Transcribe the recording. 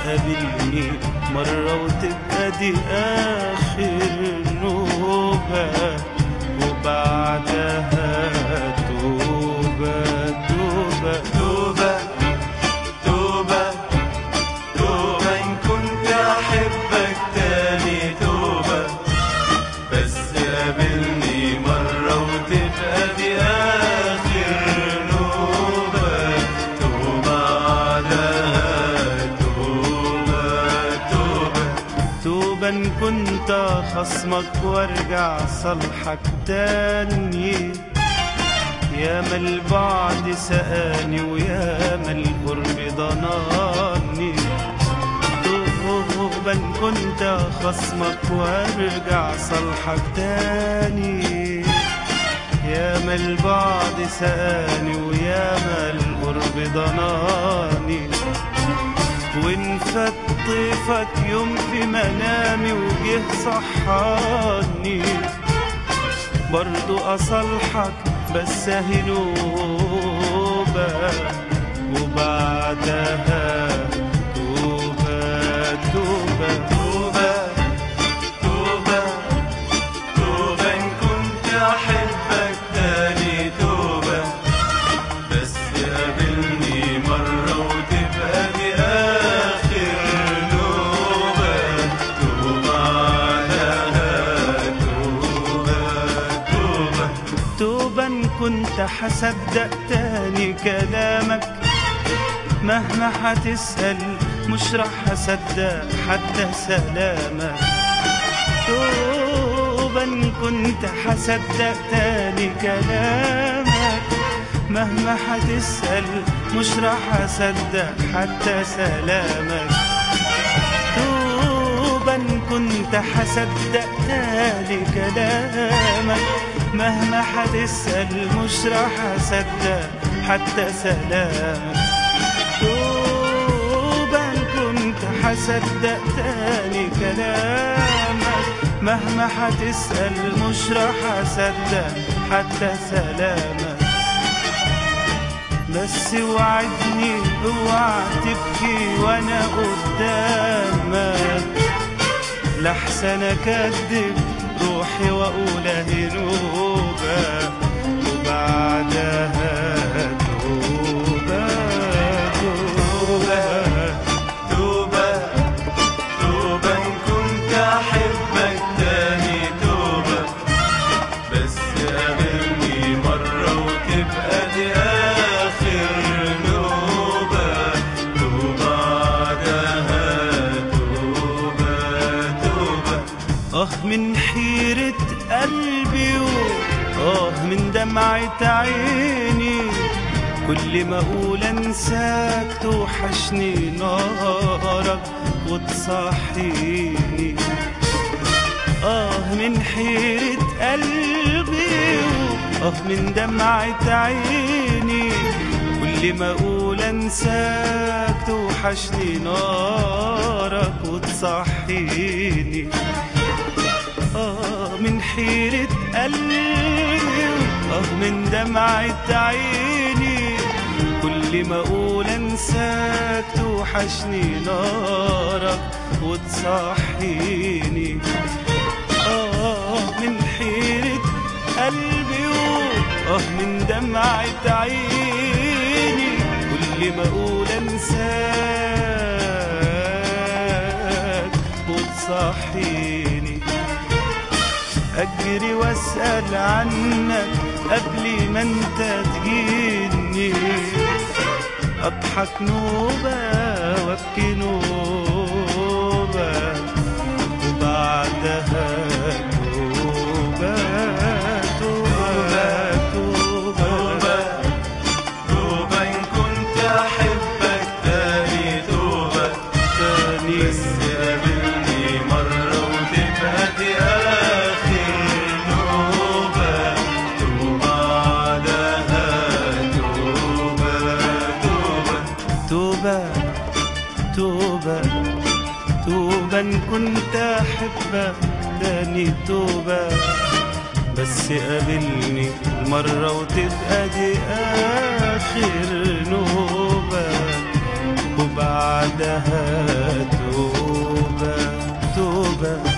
قابلني مرة وتبقى دي آخر نوبة وبعدها توبة توبة توبة توبة توبة إن كنت أحبك تاني توبة بس قابلني مرة وتبقى دي آخر نوبة توبة بعدها توبة توبة توبة إن كنت خصمك وارجع صالحك تاني ياما البعد سقاني وياما القرب ضناني توبة إن كنت خصمك وارجع صالحك تاني ياما البعد سقاني وياما القرب ضناني وان فات طيفك يوم في منامي وجه صحاني برضو أصالحك بس اهي نوبة وبعدها توبة توبة توبة توبة توبة إن كنت أحبك تاني توبة بس قابلني مرة وتبقى دي آخر نوبة توبة بعدها توبة توبة توبة إن كنت حصدق تاني كلامك مهما حتسأل مش راح أصدق حتى سلامك توبة إن كنت حصدق تاني كلامك مهما حتسأل مش راح أصدق حتى سلامك توبة إن كنت حصدق تاني كلامك مهما حتسأل مش راح أصدق حتى سلامك توبة إن كنت حصدق تاني كلامك مهما حتسأل مش راح أصدق حتى سلامك بس وعدني اوعى تبكي وانا قدامك لحسن اكدب روحي واقول اهي نوبه وبعدها توبه توبه توبة توبة إن كنت أحبك تاني توبة بس قابلني مرة وتبقى دي آخر نوبة توبة بعدها توبة توبة آه من حيرة قلبي وآه من دمعة عيني كل ما أقول أنساك توحشني نارك وتصحيني آه من حيرة قلبي آه من دمعة عيني كل ما أقول أنساك توحشني نارك وتصحيني آه من حيرة قلبي آه من دمعة عيني كل ما أقول أنساك توحشني نارك وتصحيني آه من حيرة قلبي آه من دمعة عيني كل ما أقول أنساك وتصحيني أجري وأسأل عنك قبل ما أنت تجيني أضحك نوبة وأبكي نوبة وبعدها توبة توبة توبة توبة إن كنت أحبك تاني توبة تاني بس قابلني مرة وتبقى دي آخر نوبة توبة بعدها توبة توبة توبة توبة توبة إن كنت أحبك تاني توبة بس قابلني مرة وتبقى دي آخر نوبة وبعد وبعدها توبة توبة